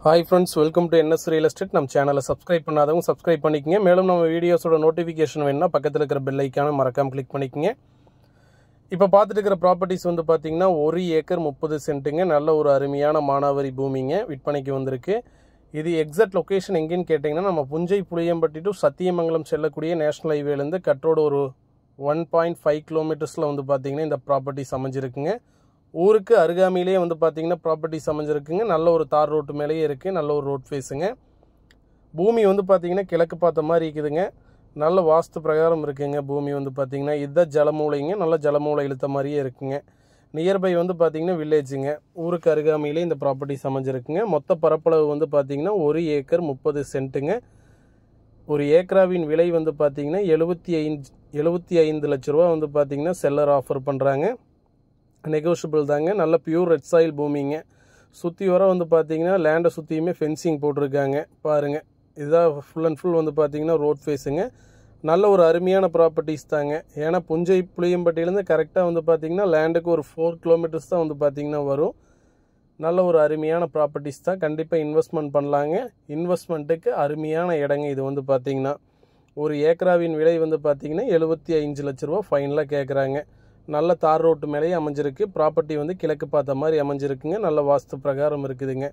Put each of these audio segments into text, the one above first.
hi friends welcome to NS real estate நம்ம சேனலை subscribe பண்ணாதவங்க சப்ஸ்கிரைப் பண்ணிக்கங்க மேலும் நம்ம வீடியோஸோட நோட்டிஃபிகேஷன் வேணும்னா பக்கத்தில் இருக்கிற பெல் ஐக்கான மறக்காம கிளிக் பண்ணிக்கங்க இப்போ பார்த்துட்டு இருக்கிற ப்ராப்பர்ட்டிஸ் வந்து பார்த்தீங்கன்னா ஒரு ஏக்கர் முப்பது சென்ட்டுங்க நல்ல ஒரு அருமையான மானாவரி பூமிங்க விற்பனைக்கு வந்திருக்கு இது எக்ஸாக்ட் லொக்கேஷன் எங்கேன்னு கேட்டிங்கன்னா நம்ம புஞ்சை புளியம்பட்டி டு சத்தியமங்கலம் செல்லக்கூடிய நேஷனல் ஹைவேலேருந்து கட்ரோடு ஒரு ஒன் பாயிண்ட் ஃபைவ் கிலோமீட்டர்ஸில் வந்து பார்த்தீங்கன்னா இந்த ப்ராப்பர்ட்டிஸ் அமைஞ்சிருக்குங்க ஊருக்கு அருகாமையிலே வந்து பார்த்தீங்கன்னா ப்ராப்பர்ட்டிஸ் அமைஞ்சிருக்குங்க நல்ல ஒரு தார் ரோட்டு மேலேயே இருக்குது நல்ல ஒரு ரோட் ஃபேஸுங்க பூமி வந்து பார்த்தீங்கன்னா கிழக்கு பார்த்த மாதிரி இருக்குதுங்க நல்ல வாஸ்து பிரகாரம் இருக்குங்க பூமி வந்து பார்த்தீங்கன்னா இதுதான் ஜலமூலைங்க நல்ல ஜலமூலை இழுத்த மாதிரியே இருக்குங்க நியர்பை வந்து பார்த்தீங்கன்னா வில்லேஜுங்க ஊருக்கு அருகாமையிலே இந்த ப்ராப்பர்ட்டிஸ் அமைஞ்சிருக்குங்க மொத்த பரப்பளவு வந்து பார்த்தீங்கன்னா ஒரு ஏக்கர் முப்பது சென்ட்டுங்க ஒரு ஏக்கராவின் விலை வந்து பார்த்தீங்கன்னா எழுபத்தி ஐந்து எழுபத்தி ஐந்து லட்ச ரூபா வந்து பார்த்தீங்கன்னா செல்லர் ஆஃபர் பண்ணுறாங்க நெகோஷியபிள் தாங்க நல்ல பியூர் ரெட் சாயில் பூமிங்க சுற்றி வர வந்து பார்த்தீங்கன்னா லேண்டை சுற்றியுமே ஃபென்சிங் போட்டிருக்காங்க பாருங்கள் இதுதான் ஃபுல் அண்ட் ஃபுல் வந்து பார்த்தீங்கன்னா ரோட் ஃபேஸுங்க நல்ல ஒரு அருமையான ப்ராப்பர்ட்டிஸ் தாங்க ஏன்னா புஞ்சை புளியம்பட்டியிலேருந்து கரெக்டாக வந்து பார்த்தீங்கன்னா லேண்டுக்கு ஒரு ஃபோர் கிலோமீட்டர்ஸ் தான் வந்து பார்த்தீங்கன்னா வரும் நல்ல ஒரு அருமையான ப்ராப்பர்ட்டிஸ் தான் கண்டிப்பாக இன்வெஸ்ட்மெண்ட் பண்ணலாங்க இன்வெஸ்ட்மெண்ட்டுக்கு அருமையான இடங்க இது வந்து பார்த்தீங்கன்னா ஒரு ஏக்கராவின் விலை வந்து பார்த்தீங்கன்னா எழுபத்தி அஞ்சு லட்ச ரூபா ஃபைனலாக கேட்குறாங்க நல்ல தார் ரோட்டு மேலேயே அமைஞ்சிருக்கு ப்ராப்பர்ட்டி வந்து கிழக்கு பார்த்த மாதிரி அமைஞ்சிருக்குங்க நல்ல வாஸ்து பிரகாரம் இருக்குதுங்க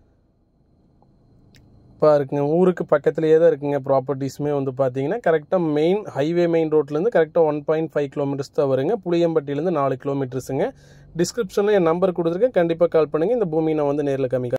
பாருக்குங்க ஊருக்கு பக்கத்துலேயே தான் இருக்குங்க ப்ராப்பர்ட்டிஸுமே வந்து பார்த்தீங்கன்னா கரெக்டாக மெயின் ஹைவே மெயின் ரோட்லேருந்து கரெக்டாக ஒன் பாயிண்ட் ஃபைவ் கிலோமீட்டர்ஸ் தான் வருங்க புளியம்பட்டியிலேருந்து நாலு கிலோமீட்டர்ஸுங்க டிஸ்கிரிப்ஷனில் என் நம்பர் கொடுத்துருக்கேன் கண்டிப்பாக கால் பண்ணுங்கள் இந்த பூமி நான் வந்து நேரில் காமிக்கிறேன்